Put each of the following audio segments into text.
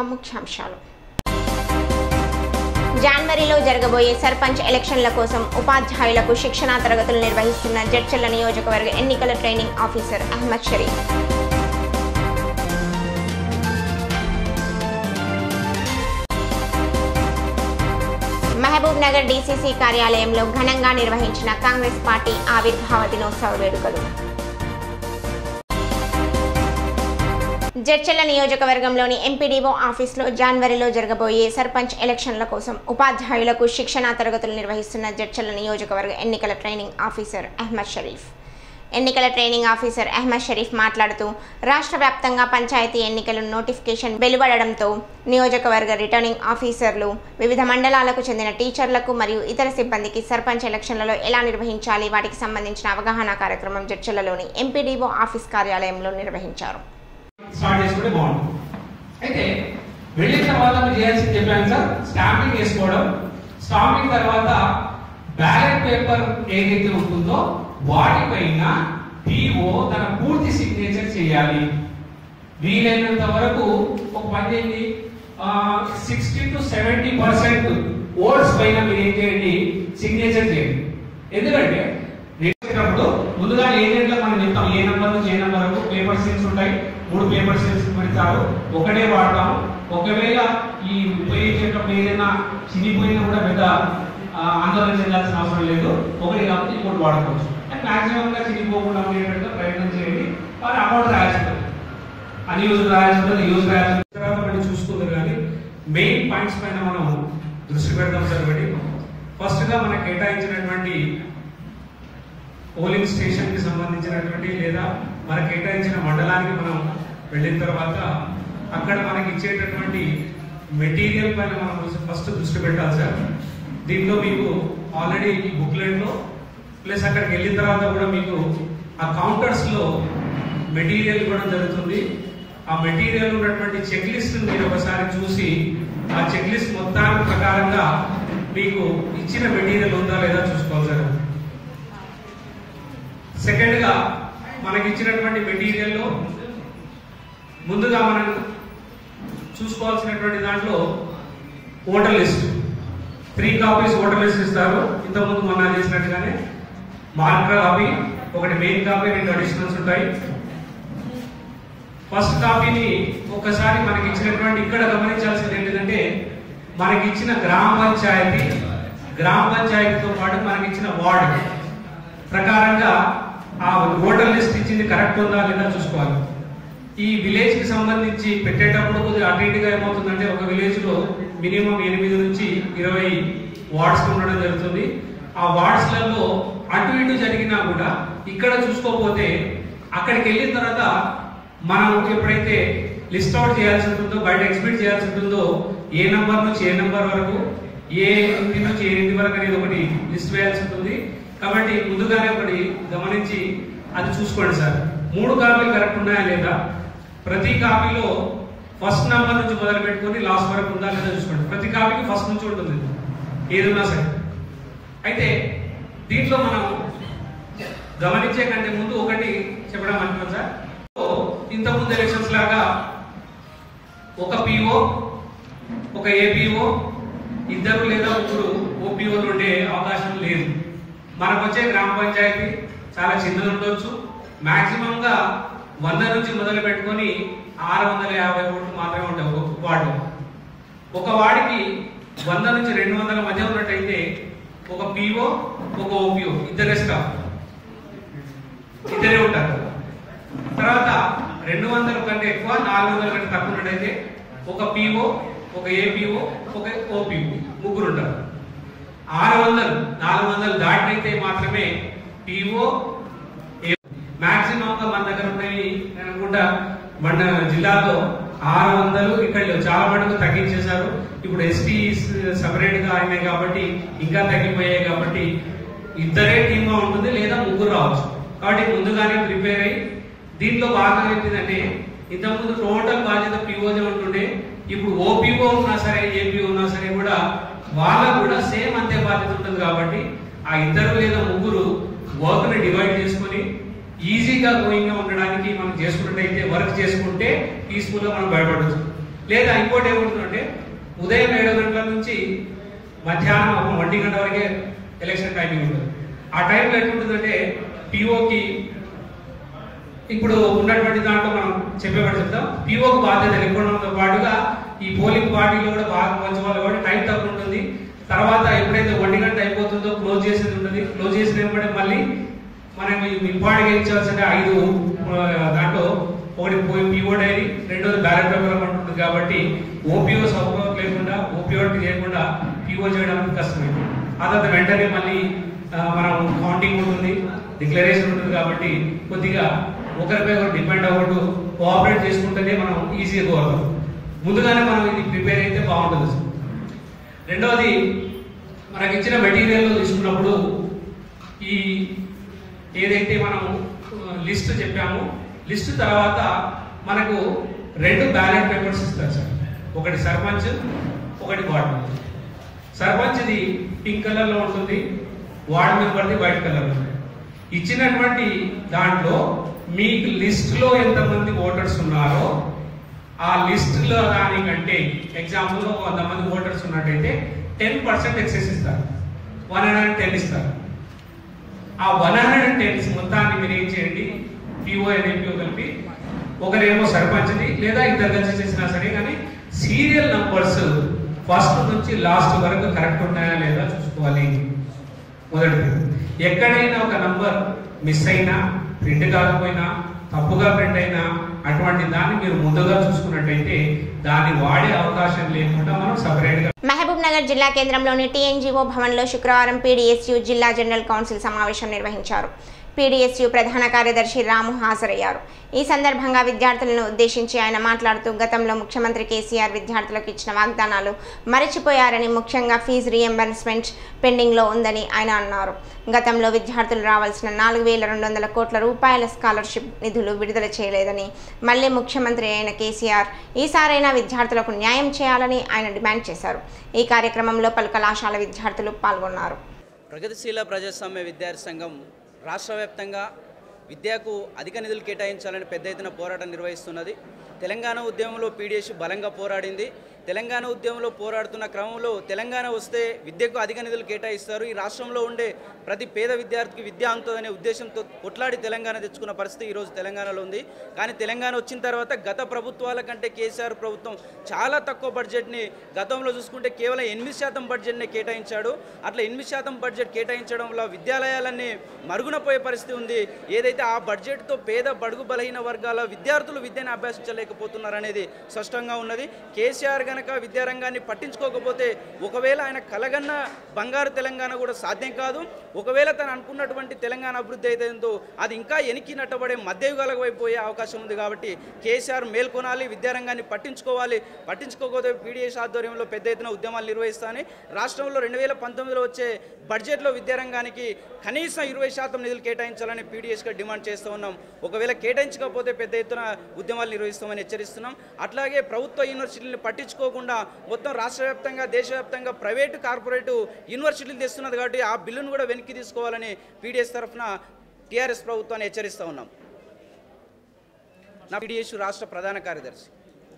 ముఖ్యాంశాలు జనవరిలో జరగబోయే సర్పంచ్ ఎలక్షన్ల కోసం ఉపాధ్యాయులకు శిక్షణా తరగతులు నిర్వహిస్తున్న జడ్చల్ల నియోజకవర్గ ఎన్నికల training officer Ahmed Sharif Mahabubnagar DCC కార్యాలయంలో ఘనంగా నిర్వహించిన కాంగ్రెస్ పార్టీ ఆవిర్భావ దినోత్సవ వేడుకలు జడ్చల్ల నియోజకవర్గంలోని ఎంపీడీఓ ఆఫీస్లో జనవరిలో జరగబోయే సర్పంచ్ ఎలక్షన్ల కోసం ఉపాధ్యాయులకు శిక్షణా తరగతులు నిర్వహిస్తున్న జడ్చల్ల నియోజకవర్గ ఎన్నికల ట్రైనింగ్ ఆఫీసర్ అహ్మద్ షరీఫ్ ఎన్నికల ట్రైనింగ్ ఆఫీసర్ అహ్మద్ షరీఫ్ మాట్లాడుతూ రాష్ట్ర వ్యాప్తంగా పంచాయతీ ఎన్నికల నోటిఫికేషన్ వెలువడడంతో నియోజకవర్గ రిటర్నింగ్ ఆఫీసర్లు వివిధ మండలాలకు చెందిన టీచర్లకు మరియు ఇతర సిబ్బందికి సర్పంచ్ ఎలక్షన్లలో ఎలా నిర్వహించాలి వాటికి సంబంధించిన అవగాహన కార్యక్రమం జడ్చల్లలోని ఎంపీడీఓ ఆఫీస్ కార్యాలయంలో నిర్వహించారు స్టార్ట్ చేసుకుంటే బాగుంటుంది అయితే వెళ్ళిన తర్వాత మీరు చేయాల్సింది చెప్పాను సార్ స్టాంపింగ్ చేసుకోవడం స్టాంపింగ్ తర్వాత బ్యాలెట్ పేపర్ ఏదైతే ఉంటుందో వాటిపైన పిఓ తన పూర్తి సిగ్నేచర్ చేయాలి వీలైనంత వరకు ఒక పని చేయండి sixty to seventy percent votes పైన మీరు ఏం చేయండి సిగ్నేచర్ చేయండి ఎందుకంటే వేసినప్పుడు ముందుగా ఏజెంట్లో మనం చెప్తాం ఏ నెంబర్ నుంచి ఏ నెంబర్ వరకు పేపర్ సీల్స్ ఉంటాయి మూడు పేపర్ సీల్స్ పెడతారు ఒకటే వాడతాం ఒకవేళ ఈ ఉపయోగించేటప్పుడు ఏదైనా చినిపోయినా కూడా పెద్ద ఆ, ఆందోళన చెందాల్సిన అవసరం లేదు ఒకటి కాబట్టి ఇంకోటి వాడుకోవచ్చు మాక్సిమం గా చినిపోకుండా ఉండేటట్టుగా ప్రయత్నం చేయండి వారి అమౌంట్ రాయాల్సి ఉంటుంది అన్యూజ్ రాయాల్సి ఉంటుంది యూజ్ రాయాల్సి ఉంటుంది. తర్వాత మళ్ళీ చూసుకుందాం కానీ మెయిన్ పాయింట్స్ పైన మనం దృష్టి పెడదాం సార్ ఒకటి ఫస్ట్ గా మనకు కేటాయించినటువంటి పోలింగ్ స్టేషన్ కి సంబంధించినటువంటి లేదా మనకు కేటాయించిన మండలానికి మనం వెళ్ళిన తర్వాత అక్కడ మనకి ఇచ్చేటటువంటి మెటీరియల్ పైన మనం ఫస్ట్ దృష్టి పెట్టాలి సార్ దీంట్లో మీకు ఆల్రెడీ ఈ బుక్లెట్ లో ప్లస్ అక్కడికి వెళ్ళిన తర్వాత కూడా మీకు ఆ కౌంటర్స్ లో మెటీరియల్ ఇవ్వడం జరుగుతుంది ఆ మెటీరియల్ ఉన్నటువంటి చెక్ లిస్ట్ మీరు ఒకసారి చూసి ఆ చెక్ లిస్ట్ మొత్తానికి ప్రకారంగా మీకు ఇచ్చిన మెటీరియల్ ఉందా లేదా చూసుకోవాలి సార్ సెకండ్ గా మనకి ఇచ్చినటువంటి మెటీరియల్ లో ముందుగా మనం చూసుకోవాల్సినటువంటి దాంట్లో voter list three copies voter list ఇస్తారు ఇంతకుముందు మొన్న చేసినట్టుగానే మార్కర్ కాపీ ఒకటి మెయిన్ కాపీ రెండు అడిషనల్స్ ఉంటాయి ఫస్ట్ కాపీని ఒకసారి మనకి ఇచ్చినటువంటి ఇక్కడ గమనించాల్సింది ఏంటంటే మనకి ఇచ్చిన గ్రామ పంచాయతీ గ్రామ పంచాయతీతో పాటు మనకి ఇచ్చిన వార్డు ప్రకారంగా ఆ ఓటర్ లిస్ట్ ఇచ్చింది కరెక్ట్ ఉందా లేదా చూసుకోవాలి ఈ విలేజ్ కి సంబంధించి పెట్టేటప్పుడు కొద్దిగా అటు ఇటుగా ఏమవుతుందంటే ఒక విలేజ్ లో మినిమం ఎనిమిది నుంచి ఇరవై వార్డ్స్ ఉండడం జరుగుతుంది ఆ వార్డ్స్ లలో అటు ఇటు జరిగినా కూడా ఇక్కడ చూసుకోకపోతే అక్కడికి వెళ్ళిన తర్వాత మనం ఎప్పుడైతే లిస్ట్ అవుట్ చేయాల్సి ఉంటుందో బయట ఎక్స్పెక్ట్ చేయాల్సి ఉంటుందో ఏ నంబర్ నుంచి ఏ నంబర్ వరకు ఏ ఇంటి నుంచి ఏ ఇంటి వరకు అనేది ఒకటి లిస్ట్ వేయాల్సి ఉంటుంది కాబట్టి ముందుగానే ఒకటి గమనించి అది చూసుకోండి సార్ మూడు కాపీలు కరెక్ట్ ఉన్నాయా లేదా ప్రతి కాపీలో ఫస్ట్ నంబర్ నుంచి మొదలు పెట్టుకొని లాస్ట్ వరకు ఉందా లేదా చూసుకోండి ప్రతి కాపీకి ఫస్ట్ నుంచి ఉంటుంది ఏది ఉన్నా సరే అయితే దీంట్లో మనం గమనించే కంటే ముందు ఒకటి చెప్పడం అనుకున్నాం సార్ ఇంతకుముందు ఎలక్షన్స్ లాగా ఒక పిఓ ఒక ఏపీఓ ఇద్దరు లేదా ముగ్గురు ఓపీఓలు ఉండే అవకాశం లేదు మనకు వచ్చే గ్రామ పంచాయతీ చాలా చిన్నది ఉండొచ్చు మాక్సిమం గా వంద నుంచి మొదలు పెట్టుకొని ఆరు వందల యాభై ఓట్లు మాత్రమే ఉంటాయి ఒక వార్డు ఒక వార్డుకి వంద నుంచి రెండు వందల మధ్య ఉన్నట్టయితే ఒక పిఓ ఒక ఓపీఓ ఇద్దరే స్టాఫ్ ఇద్దరే ఉంటారు తర్వాత రెండు వందల కంటే ఎక్కువ నాలుగు వందల కంటే తక్కువ ఉన్నట్టయితే ఒక పిఓ ఒక ఏపీఓ ఒక ఓపీఓ ముగ్గురు ఉంటారు ఆరు వందలు నాలుగు వందలు దాటినైతే మాత్రమే పిఓ మాక్సిమం గా మన దగ్గర ఉన్నవి నేను అనుకుంటా మన జిల్లాలో ఆరు వందలు ఇక్కడ లేవు. చాలా మటుకు తగ్గించేశారు ఇప్పుడు ఎస్టీ సపరేట్ గా అయినాయి కాబట్టి ఇంకా తగ్గిపోయాయి కాబట్టి ఇద్దరే టీమ్ గా ఉంటుంది లేదా ముగ్గురు రావచ్చు కాబట్టి ముందుగానే ప్రిపేర్ అయ్యి దీంట్లో బాగా ఏంటిదంటే ఇంతకుముందు టోటల్ బాధ్యత పిఓజే ఉంటుండే ఇప్పుడు ఓపీఓ ఉన్నా సరే ఏపీఓ ఉన్నా సరే కూడా వాళ్ళకు కూడా సేమ్ అంతే బాధ్యత ఉంటుంది కాబట్టి ఆ ఇద్దరు లేదా ముగ్గురు వర్క్ ని డివైడ్ చేసుకొని ఈజీగా గోయింగ్ గా ఉండడానికి మనం చేసుకున్నట్టయితే వర్క్ చేసుకుంటే పీస్ఫుల్ గా మనం బయటపడచ్చు లేదా ఇంకోటి ఏముంటుందంటే ఉదయం ఏడు గంటల నుంచి మధ్యాహ్నం ఒక ఒంటి గంట వరకే ఎలక్షన్ టైమింగ్ ఉంటుంది ఆ టైంలో ఎట్లుంటుందంటే పిఓకి ఇప్పుడు ఉన్నటువంటి దాంట్లో మనం చెప్పేవాడు చెప్తాం పిఓకి బాధ్యత ఎక్కువడంతో పాటుగా ఈ పోలింగ్ పార్టీలో కూడా బాగా పంచుకోవాలి కాబట్టి టైం తక్కువ ఉంటుంది తర్వాత ఎప్పుడైతే ఒంటి గంట అయిపోతుందో క్లోజ్ చేసేది ఉంటుంది క్లోజ్ చేసిన వెంబడే మళ్ళీ మనం ఇంపార్టెంట్ ఇచ్చాల్సిన ఐదు ఆ, దాంట్లో ఒకటి పిఓ డైరీ రెండోది బ్యాలెట్ పేపర్ ఉంటుంది కాబట్టి ఓపీఓ సౌకర్యం లేకుండా ఓపీఓ చేయకుండా పిఓ చేయడానికి కష్టమైంది ఆ తర్వాత వెంటనే మళ్ళీ ఆ, మనం కౌంటింగ్ ఉంటుంది డిక్లరేషన్ ఉంటుంది కాబట్టి కొద్దిగా ఒకరిపై ఒకరు డిపెండ్ అవ్వదు కోఆపరేట్ చేసుకుంటేనే మనం ఈజీగా కోరుతాం ముందుగానే మనం ఇది ప్రిపేర్ అయితే బాగుంటుంది సార్. రెండవది మనకి ఇచ్చిన మెటీరియల్ తీసుకున్నప్పుడు ఈ ఏదైతే మనం లిస్ట్ చెప్పామో లిస్ట్ తర్వాత మనకు రెండు బ్యాలెట్ పేపర్స్ ఇస్తారు సార్ ఒకటి సర్పంచ్ ఒకటి వార్డ్ మెంబర్ సర్పంచ్ది పింక్ కలర్ లో ఉంటుంది వార్డ్ మెంబర్ది వైట్ కలర్ లో ఉంటుంది ఇచ్చినటువంటి దాంట్లో మీకు లిస్ట్ లో ఎంతమంది ఓటర్స్ ఉన్నారో ఆ లిస్ట్ లో దానికంటే ఎగ్జాంపుల్ ఒక వంద మంది ఓటర్స్ ఉన్నట్టయితే టెన్ పర్సెంట్ ఎక్సెస్ ఇస్తారు వన్ హండ్రెడ్ టెన్ ఇస్తారు ఆ వన్ హండ్రెడ్ టెన్స్ మొత్తాన్ని మీరు ఏం చేయండి పిఓ ఎన్ఏపిఓ కలిపి ఒకరేమో సర్పంచ్ది లేదా ఇద్దరు కలిసి చేసినా సరే కానీ సీరియల్ నంబర్స్ ఫస్ట్ నుంచి లాస్ట్ వరకు కరెక్ట్ ఉన్నాయా లేదా చూసుకోవాలి మొదటిది ఎక్కడైనా ఒక నంబర్ మిస్ అయినా ప్రింట్ కాకపోయినా తప్పుగా ప్రింట్ అయినా అటువంటి దాన్ని మీరు ముందుగా చూసుకున్నట్టయితే దాన్ని వాడే అవకాశం లేకుండా మనం సపరేట్ గా మహబూబ్ నగర్ జిల్లా కేంద్రంలోని టీఎన్జీఓ భవన్లో శుక్రవారం పీడీఎస్యు జిల్లా జనరల్ కౌన్సిల్ సమావేశం నిర్వహించారు పీడీఎస్యు ప్రధాన కార్యదర్శి రాము హాజరయ్యారు ఈ సందర్భంగా విద్యార్థులను ఉద్దేశించి ఆయన మాట్లాడుతూ గతంలో ముఖ్యమంత్రి కేసీఆర్ విద్యార్థులకు ఇచ్చిన వాగ్దానాలు మరచిపోయారని ముఖ్యంగా ఫీజు రీఎంబర్స్మెంట్ పెండింగ్లో ఉందని ఆయన అన్నారు గతంలో విద్యార్థులు రావాల్సిన నాలుగు వేల రెండు వందల కోట్ల రూపాయల స్కాలర్షిప్ నిధులు విడుదల చేయలేదని మళ్ళీ ముఖ్యమంత్రి అయిన కేసీఆర్ ఈసారైనా విద్యార్థులకు న్యాయం చేయాలని ఆయన డిమాండ్ చేశారు ఈ కార్యక్రమంలో పలు కళాశాల విద్యార్థులు పాల్గొన్నారు ప్రగతిశీల ప్రజాస్వామ్య విద్యార్థి సంఘం రాష్ట్ర వ్యాప్తంగా విద్యకు అధిక నిధులు కేటాయించాలని పెద్ద ఎత్తున పోరాటం నిర్వహిస్తున్నది తెలంగాణ ఉద్యమంలో పీడిఎస్ బలంగా పోరాడింది తెలంగాణ ఉద్యమంలో పోరాడుతున్న క్రమంలో తెలంగాణ వస్తే విద్యకు అధిక నిధులు కేటాయిస్తారు ఈ రాష్ట్రంలో ఉండే ప్రతి పేద విద్యార్థికి విద్య అందుతుందనే ఉద్దేశంతో కొట్లాడి తెలంగాణ తెచ్చుకున్న పరిస్థితి ఈరోజు తెలంగాణలో ఉంది కానీ తెలంగాణ వచ్చిన తర్వాత గత ప్రభుత్వాల కంటే కేసీఆర్ ప్రభుత్వం చాలా తక్కువ బడ్జెట్ని గతంలో చూసుకుంటే కేవలం ఎనిమిది శాతం బడ్జెట్ని కేటాయించాడు అట్లా ఎనిమిది శాతం బడ్జెట్ కేటాయించడం వల్ల విద్యాలయాలన్నీ మరుగున పోయే పరిస్థితి ఉంది ఏదైతే ఆ బడ్జెట్తో పేద బడుగు బలహీన వర్గాల విద్యార్థులు విద్యను అభ్యసించలేకపోతున్నారు అనేది స్పష్టంగా ఉన్నది కేసీఆర్ గనక విద్యారంగాన్ని పట్టించుకోకపోతే ఒకవేళ ఆయన కలగన్న బంగారు తెలంగాణ కూడా సాధ్యం కాదు ఒకవేళ తను అనుకున్నటువంటి తెలంగాణ అభివృద్ధి ఏదైందో అది ఇంకా ఎనికి నట్టబడే మధ్యయుగాలకు అయిపోయే అవకాశం ఉంది కాబట్టి కేసీఆర్ మేల్కొనాలి విద్యారంగాన్ని పట్టించుకోవాలి పట్టించుకోకపోతే పీడిఎస్ ఆధ్వర్యంలో పెద్ద ఎత్తున ఉద్యమాలు నిర్వహిస్తానని రాష్ట్రంలో రెండు వేల పంతొమ్మిదిలో వచ్చే బడ్జెట్లో విద్యారంగానికి కనీసం ఇరవై శాతం నిధులు కేటాయించాలని పీడిఎస్గా డిమాండ్ చేస్తూ ఉన్నాం ఒకవేళ కేటాయించకపోతే పెద్ద ఎత్తున ఉద్యమాలు నిర్వహిస్తామని హెచ్చరిస్తున్నాం అట్లాగే ప్రభుత్వ యూనివర్సిటీలను పట్టించుకోకుండా మొత్తం రాష్ట్ర వ్యాప్తంగా దేశవ్యాప్తంగా ప్రైవేటు కార్పొరేటు యూనివర్సిటీలు తెస్తున్నది కాబట్టి ఆ బిల్లును కూడా వెనక్కి తీసుకోవాలని పీడిఎస్ తరఫున టీఆర్ఎస్ ప్రభుత్వాన్ని హెచ్చరిస్తూ ఉన్నాం నా పీడిఎస్ రాష్ట్ర ప్రధాన కార్యదర్శి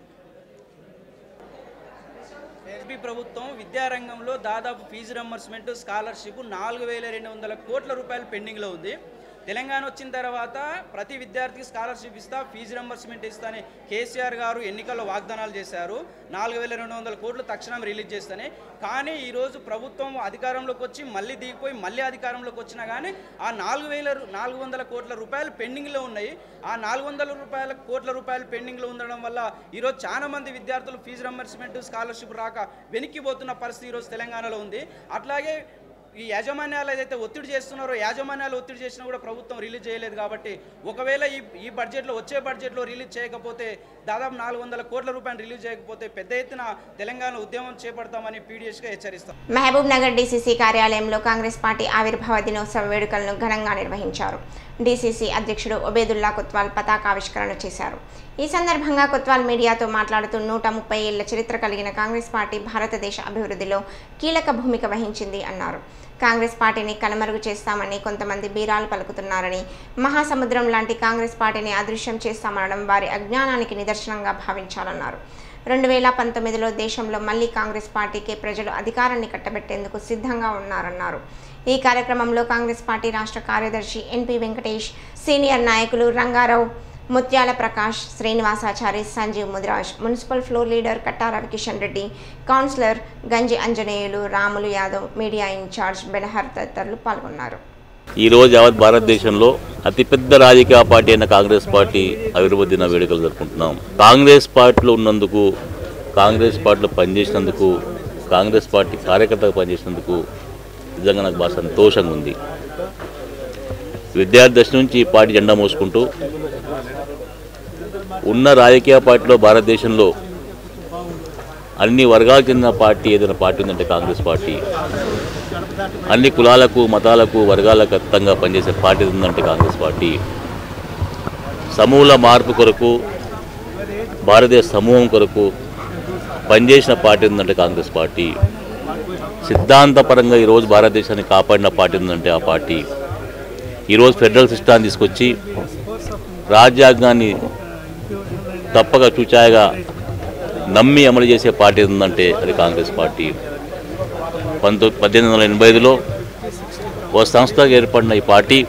ఎస్బీ ప్రభుత్వం విద్యారంగంలో దాదాపు ఫీజు రంబర్స్మెంట్ స్కాలర్షిప్ నాలుగు వేల రెండు వందల కోట్ల రూపాయలు పెండింగ్లో ఉంది తెలంగాణ వచ్చిన తర్వాత ప్రతి విద్యార్థికి స్కాలర్షిప్ ఇస్తా ఫీజు రంబర్స్మెంట్ ఇస్తా అని కేసీఆర్ గారు ఎన్నికల్లో వాగ్దానాలు చేశారు నాలుగు వేల రెండు వందల కోట్లు తక్షణం రిలీజ్ చేస్తానే కానీ ఈరోజు ప్రభుత్వం అధికారంలోకి వచ్చి మళ్ళీ దిగిపోయి మళ్ళీ అధికారంలోకి వచ్చినా కానీ ఆ నాలుగు వేల నాలుగు వందల కోట్ల రూపాయలు పెండింగ్లో ఉన్నాయి ఆ నాలుగు వందల రూపాయల కోట్ల రూపాయలు పెండింగ్లో ఉండడం వల్ల ఈరోజు చాలా మంది విద్యార్థులు ఫీజు రంబర్స్మెంట్ స్కాలర్షిప్ రాక వెనక్కిపోతున్న పరిస్థితి ఈరోజు తెలంగాణలో ఉంది అట్లాగే ఈ యాజమాన్యాలు ఏదైతే ఒత్తిడి చేస్తున్నారో యాజమాన్యాలు ఒత్తిడి చేసినా కూడా ప్రభుత్వం రిలీజ్ చేయలేదు కాబట్టి ఒకవేళ ఈ ఈ బడ్జెట్లో వచ్చే బడ్జెట్లో రిలీజ్ చేయకపోతే దాదాపు నాలుగు వందల కోట్ల రూపాయలు రిలీజ్ చేయకపోతే పెద్ద ఎత్తున తెలంగాణ ఉద్యమం చేపడతామని పీడిఎస్గా హెచ్చరిస్తాం మహబూబ్ నగర్ డీసీసీ కార్యాలయంలో కాంగ్రెస్ పార్టీ ఆవిర్భావ దినోత్సవ వేడుకలను ఘనంగా నిర్వహించారు డీసీసీ అధ్యక్షుడు ఒబేదుల్లా కొత్వాల్ పతాకావిష్కరణ చేశారు ఈ సందర్భంగా కొత్వాల్ మీడియాతో మాట్లాడుతూ నూట ముప్పై ఏళ్ల చరిత్ర కలిగిన కాంగ్రెస్ పార్టీ భారతదేశ అభివృద్ధిలో కీలక భూమిక వహించింది అన్నారు కాంగ్రెస్ పార్టీని కనుమరుగు చేస్తామని కొంతమంది బీరాలు పలుకుతున్నారని మహాసముద్రం లాంటి కాంగ్రెస్ పార్టీని అదృశ్యం చేస్తామనడం వారి అజ్ఞానానికి నిదర్శనంగా భావించాలన్నారు రెండు వేల పంతొమ్మిదిలో దేశంలో మళ్ళీ కాంగ్రెస్ పార్టీకే ప్రజలు అధికారాన్ని కట్టబెట్టేందుకు సిద్ధంగా ఉన్నారన్నారు ఈ కార్యక్రమంలో కాంగ్రెస్ పార్టీ రాష్ట్ర కార్యదర్శి ఎన్పి వెంకటేష్ సీనియర్ నాయకులు Rangarao Mutyala Prakash Srinivasachari Sanjeev Mudiraj municipal floor leader Katta Ravikishan Reddy councillor Ganji Anjaneyulu Ramulu Yadav media incharge Benahar తదితరులు పాల్గొన్నారు ఈరోజు యావత్ భారతదేశంలో అతిపెద్ద రాజకీయ పార్టీ అయిన కాంగ్రెస్ పార్టీ అభివృద్ధి దిన వేడుకలు జరుపుకుంటున్నాం కాంగ్రెస్ పార్టీలో ఉన్నందుకు కాంగ్రెస్ పార్టీలో పనిచేసినందుకు కాంగ్రెస్ పార్టీ కార్యకర్తగా పనిచేసినందుకు నిజంగా నాకు బాగా సంతోషంగా ఉంది విద్యార్థి దశ నుంచి ఈ పార్టీ జెండా మోసుకుంటూ ఉన్న రాజకీయ పార్టీలో భారతదేశంలో అన్ని వర్గాలకు చెందిన పార్టీ ఏదైనా పార్టీ ఉందంటే కాంగ్రెస్ పార్టీ అన్ని కులాలకు మతాలకు వర్గాలకు అతీతంగా పనిచేసే పార్టీ ఉందంటే కాంగ్రెస్ పార్టీ సమూల మార్పు కొరకు భారతదేశ సమూహం కొరకు పనిచేసిన పార్టీ ఉందంటే కాంగ్రెస్ పార్టీ సిద్ధాంతపరంగా ఈరోజు భారతదేశాన్ని కాపాడిన పార్టీ ఉందంటే ఆ పార్టీ ఈరోజు ఫెడరల్ సిస్టాన్ని తీసుకొచ్చి రాజ్యాంగాన్ని తప్పక చూచాయగా నమ్మి అమలు చేసే పార్టీ ఉందంటే అది కాంగ్రెస్ పార్టీ పంతొ పద్దెనిమిది వందల ఎనభై ఐదులో ఓ సంస్థగా ఏర్పడిన ఈ పార్టీ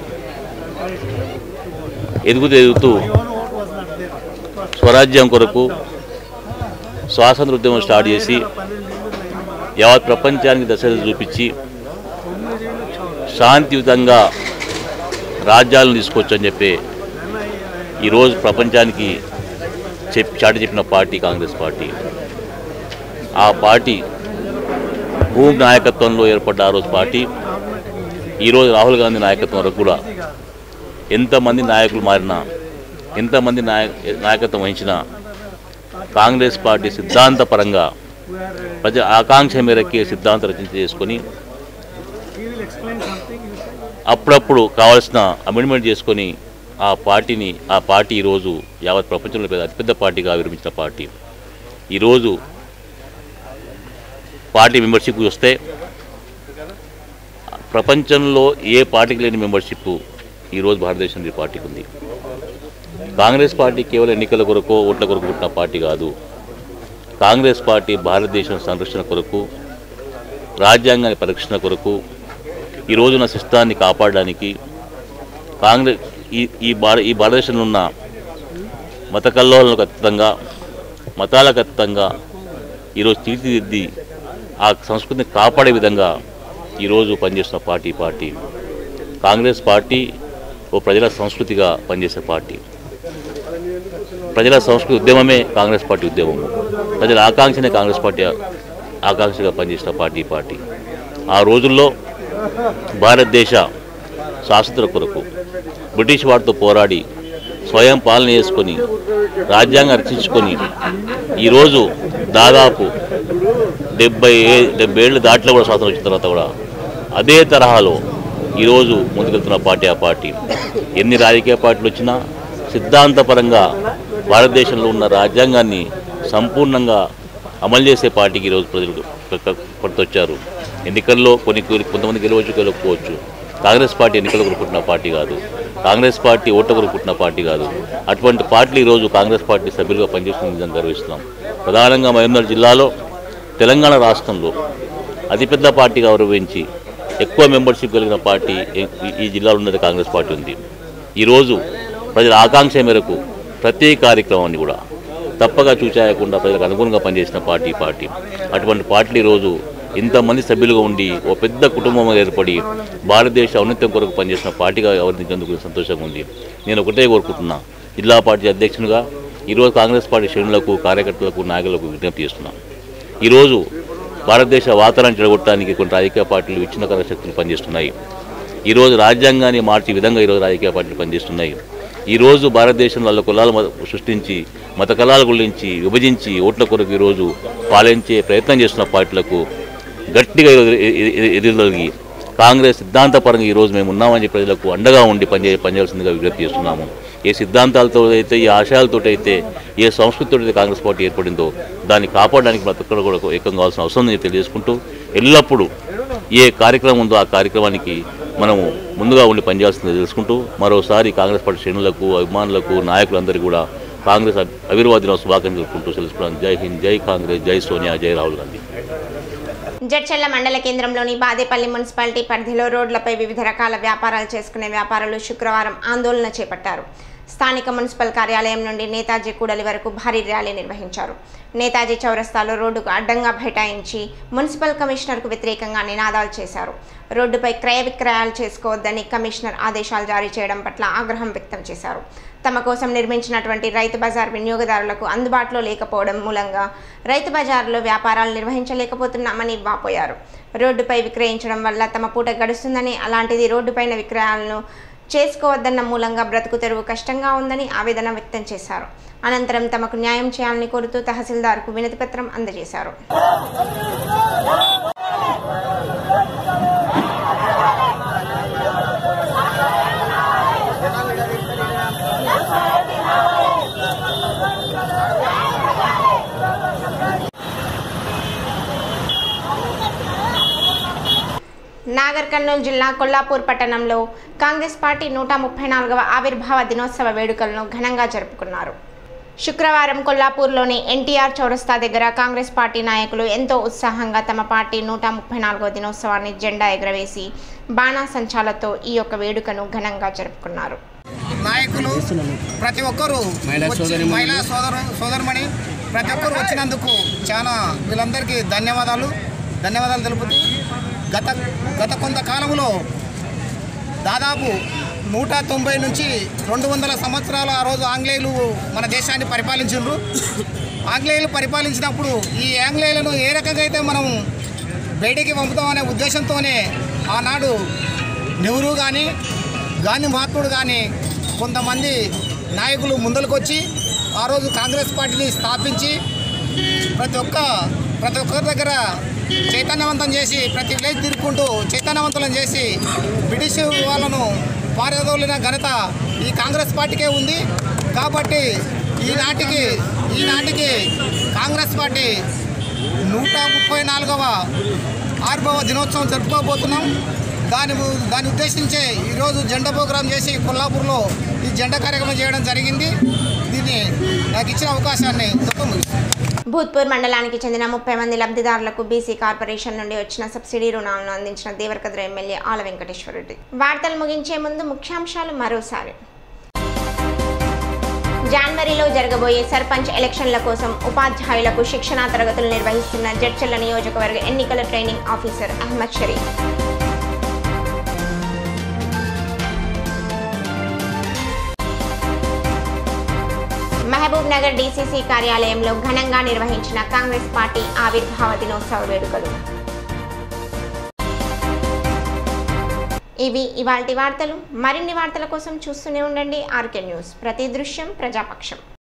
ఎదుగుతూ ఎదుగుతూ స్వరాజ్యం కొరకు స్వాతంత్ర ఉద్యమం స్టార్ట్ చేసి యావత్ ప్రపంచానికి దశ చూపించి శాంతియుతంగా రాజ్యాలను తీసుకొచ్చని చెప్పి ఈరోజు ప్రపంచానికి చెప్పి చాటి చెప్పిన పార్టీ కాంగ్రెస్ పార్టీ ఆ పార్టీ భూమి నాయకత్వంలో ఏర్పడ్డ ఆ రోజు పార్టీ ఈరోజు రాహుల్ గాంధీ నాయకత్వం వరకు కూడా ఎంతమంది నాయకులు మారినా ఎంతమంది నాయ నాయకత్వం వహించినా కాంగ్రెస్ పార్టీ సిద్ధాంతపరంగా ప్రజల ఆకాంక్ష మేరకి సిద్ధాంత రచన చేసుకొని అప్పుడప్పుడు కావాల్సిన అమెండ్మెంట్ చేసుకొని ఆ పార్టీని ఆ పార్టీ ఈరోజు యావత్ ప్రపంచంలో పెద్ద అతిపెద్ద పార్టీగా విరమించిన పార్టీ ఈరోజు పార్టీ మెంబర్షిప్ చూస్తే ప్రపంచంలో ఏ పార్టీకి లేని మెంబర్షిప్ ఈరోజు భారతదేశంలో ఈ పార్టీకి ఉంది కాంగ్రెస్ పార్టీ కేవలం ఎన్నికల కొరకు ఓట్ల కొరకు పుట్టిన పార్టీ కాదు కాంగ్రెస్ పార్టీ భారతదేశం సంరక్షణ కొరకు రాజ్యాంగాన్ని పరిరక్షణ కొరకు ఈ రోజున సిస్టాన్ని కాపాడడానికి కాంగ్రెస్ ఈ ఈ భారత ఈ భారతదేశంలో ఉన్న మత కల్లోలకు అతీతంగా మతాలకు అతీతంగా ఈరోజు తీర్చిదిద్ది ఆ సంస్కృతిని కాపాడే విధంగా ఈరోజు పనిచేస్తున్న పార్టీ పార్టీ కాంగ్రెస్ పార్టీ ఓ ప్రజల సంస్కృతిగా పనిచేసే పార్టీ ప్రజల సంస్కృతి ఉద్యమమే కాంగ్రెస్ పార్టీ ఉద్యమము ప్రజల ఆకాంక్షనే కాంగ్రెస్ పార్టీ ఆకాంక్షగా పనిచేసిన పార్టీ పార్టీ ఆ రోజుల్లో భారతదేశ శాశ్వత కొరకు బ్రిటిష్ వారితో పోరాడి స్వయం పాలన చేసుకొని రాజ్యాంగం రచించుకొని ఈరోజు దాదాపు డెబ్బై ఏ డెబ్బై ఏళ్ళు దాటిలో కూడా స్వాతంత్రం వచ్చిన తర్వాత కూడా అదే తరహాలో ఈరోజు ముందుకెళ్తున్న పార్టీ ఆ పార్టీ ఎన్ని రాజకీయ పార్టీలు వచ్చినా సిద్ధాంతపరంగా భారతదేశంలో ఉన్న రాజ్యాంగాన్ని సంపూర్ణంగా అమలు చేసే పార్టీకి ఈరోజు ప్రజలు పడుతొచ్చారు ఎన్నికల్లో కొన్ని కొంతమంది గెలవచ్చు గెలవకపోవచ్చు కాంగ్రెస్ పార్టీ ఎన్నికలు కొనుక్కుంటున్న పార్టీ కాదు కాంగ్రెస్ పార్టీ ఓట్ల కొనుక్కుంటున్న పార్టీ కాదు అటువంటి పార్టీలు ఈరోజు కాంగ్రెస్ పార్టీ సభ్యులుగా పనిచేస్తున్న విధంగా గర్విస్తున్నాం ప్రధానంగా మహబూబ్నగర్ జిల్లాలో తెలంగాణ రాష్ట్రంలో అతిపెద్ద పార్టీగా గౌరవించి ఎక్కువ మెంబర్షిప్ కలిగిన పార్టీ ఈ- ఈ జిల్లాలో ఉన్నది కాంగ్రెస్ పార్టీ ఉంది ఈరోజు ప్రజల ఆకాంక్ష మేరకు ప్రతి కార్యక్రమాన్ని కూడా తప్పగా చూచాయకుండా ప్రజలకు అనుగుణంగా పనిచేసిన పార్టీ పార్టీ అటువంటి పార్టీలు ఈరోజు ఇంతమంది సభ్యులుగా ఉండి ఓ పెద్ద కుటుంబంగా ఏర్పడి భారతదేశ ఔన్నత్యం కొరకు పనిచేసిన పార్టీగా వ్యవహరించేందుకు సంతోషంగా ఉంది నేను ఒకటే కోరుకుంటున్నా జిల్లా పార్టీ అధ్యక్షునిగా ఈరోజు కాంగ్రెస్ పార్టీ శ్రేణులకు కార్యకర్తలకు నాయకులకు విజ్ఞప్తి చేస్తున్నాను ఈరోజు భారతదేశ వాతావరణం చెడగొట్టడానికి కొన్ని రాజకీయ పార్టీలు విచ్ఛిన్నకర శక్తులు పనిచేస్తున్నాయి ఈరోజు రాజ్యాంగాన్ని మార్చే విధంగా ఈరోజు రాజకీయ పార్టీలు పనిచేస్తున్నాయి ఈరోజు భారతదేశంలో వాళ్ళ కులాలు మ- సృష్టించి మత కళాల గురించి విభజించి ఓట్ల కొరకు ఈరోజు పాలించే ప్రయత్నం చేస్తున్న పార్టీలకు గట్టిగా ఈరోజు ఎ- ఎ- ఎ- ఎదురుగలిగి కాంగ్రెస్ సిద్ధాంతపరంగా ఈరోజు మేము ఉన్నామని చెప్పి ప్రజలకు అండగా ఉండి పనిచే పనిచేయాల్సిందిగా విజ్ఞప్తి చేస్తున్నాము ఏ సిద్ధాంతాలతో అయితే ఏ ఆశయాలతో అయితే ఏ సంస్కృతితో అయితే కాంగ్రెస్ పార్టీ ఏర్పడిందో దాన్ని కాపాడడానికి ప్రతి ఒక్కరు కూడా ఏకం కావాల్సిన అవసరం ఉందని తెలియజేసుకుంటూ ఎల్లప్పుడూ ఏ కార్యక్రమం ఉందో ఆ కార్యక్రమానికి మనము ముందుగా ఉండి పనిచేయాల్సింది తెలుసుకుంటూ మరోసారి కాంగ్రెస్ పార్టీ శ్రేణులకు అభిమానులకు నాయకులందరికీ కూడా కాంగ్రెస్ అభి- ఆవిర్భావ దినోత్సవ శుభాకాంక్షలు తెలుపుకుంటూ తెలుసుకున్నాను జై హింద్ జై కాంగ్రెస్ జై సోనియా జై రాహుల్ గాంధీ జడ్చర్ల మండల కేంద్రంలోని బాదేపల్లి మున్సిపాలిటీ పరిధిలో రోడ్లపై వివిధ రకాల వ్యాపారాలు చేసుకునే వ్యాపారులు శుక్రవారం ఆందోళన చేపట్టారు స్థానిక మున్సిపల్ కార్యాలయం నుండి నేతాజీ కూడలి వరకు భారీ ర్యాలీ నిర్వహించారు నేతాజీ చౌరస్తాలో రోడ్డుకు అడ్డంగా బైఠాయించి మున్సిపల్ కమిషనర్కు వ్యతిరేకంగా నినాదాలు చేశారు రోడ్డుపై క్రయ విక్రయాలు చేసుకోవద్దని కమిషనర్ ఆదేశాలు జారీ చేయడం పట్ల ఆగ్రహం వ్యక్తం చేశారు తమ కోసం నిర్మించినటువంటి రైతు బజార్ వినియోగదారులకు అందుబాటులో లేకపోవడం మూలంగా రైతు బజార్లో వ్యాపారాలు నిర్వహించలేకపోతున్నామని వాపోయారు రోడ్డుపై విక్రయించడం వల్ల తమ పూట గడుస్తుందని అలాంటిది రోడ్డుపైన విక్రయాలను చేసుకోవద్దన్న మూలంగా బ్రతుకు తెరువు కష్టంగా ఉందని ఆవేదన వ్యక్తం చేశారు అనంతరం తమకు న్యాయం చేయాలని కోరుతూ తహసీల్దార్కు వినతిపత్రం అందజేశారు నాగర్ కర్నూలు జిల్లా కొల్లాపూర్ పట్టణంలో కాంగ్రెస్ పార్టీ నూట ముప్పై నాలుగవ ఆవిర్భావ దినోత్సవ వేడుకలను ఘనంగా జరుపుకున్నారు శుక్రవారం కొల్లాపూర్లోని ఎన్టీఆర్ చౌరస్తా దగ్గర కాంగ్రెస్ పార్టీ నాయకులు ఎంతో ఉత్సాహంగా తమ పార్టీ నూట ముప్పై నాలుగవ దినోత్సవాన్ని జెండా ఎగరవేసి బాణాసంచాలతో ఈ యొక్క వేడుకను ఘనంగా జరుపుకున్నారు నాయకులు ప్రతి ఒక్కరూ వచ్చి- మహిళా సోదరు సోదరుమణి ప్రతి ఒక్కరు వచ్చినందుకు చాలా వీళ్ళందరికీ ధన్యవాదాలు ధన్యవాదాలు తెలుపుతూ గత గత కొంతకాలంలో దాదాపు నూట తొంభై నుంచి రెండు వందల సంవత్సరాలు ఆ రోజు ఆంగ్లేయులు మన దేశాన్ని పరిపాలించిండ్రు ఆంగ్లేయులు పరిపాలించినప్పుడు ఈ ఆంగ్లేయులను ఏ రకంగా అయితే మనం బయటికి పంపుతామనే ఉద్దేశంతోనే ఆనాడు నెహ్రూ కానీ గాంధీ మహాత్ముడు కానీ కొంతమంది నాయకులు ముందలకొచ్చి ఆ రోజు కాంగ్రెస్ పార్టీని స్థాపించి ప్రతి ఒక్క ప్రతి ఒక్కరి దగ్గర చైతన్యవంతం చేసి ప్రతి విలేజ్ తిరుక్కుంటూ చైతన్యవంతులను చేసి బ్రిటిష్ వాళ్ళను పారదోలిన ఘనత ఈ కాంగ్రెస్ పార్టీకే ఉంది కాబట్టి ఈనాటికి ఈనాటికి కాంగ్రెస్ పార్టీ నూట ముప్పై నాలుగవ ఆర్భవ దినోత్సవం జరుపుకోబోతున్నాం దాని దాన్ని ఉద్దేశించే ఈరోజు జెండా ప్రోగ్రాం చేసి కొల్లాపూర్లో ఈ జెండా కార్యక్రమం చేయడం జరిగింది దీన్ని నాకు ఇచ్చిన అవకాశాన్ని చెప్పము భూత్పూర్ మండలానికి చెందిన ముప్పై మంది లబ్ధిదారులకు బీసీ కార్పొరేషన్ నుండి వచ్చిన సబ్సిడీ రుణాలను అందించిన దేవరకద్ర ఎమ్మెల్యే ఆల వెంకటేశ్వరరెడ్డి వార్తలు ముగించే ముందు ముఖ్యాంశాలు మరోసారి జనవరిలో జరగబోయే సర్పంచ్ ఎలక్షన్ల కోసం ఉపాధ్యాయులకు శిక్షణా తరగతులు నిర్వహిస్తున్న జడ్చర్ల నియోజకవర్గ ఎన్నికల training officer Ahmed Sharif Mahabubnagar DCC కార్యాలయంలో ఘనంగా నిర్వహించిన కాంగ్రెస్ పార్టీ ఆవిర్భావ దినోత్సవ వేడుకలు ఇవి ఇవాల్టి వార్తలు మరిన్ని వార్తల కోసం చూస్తూనే ఉండండి ఆర్కే న్యూస్ ప్రతి దృశ్యం ప్రజాపక్షం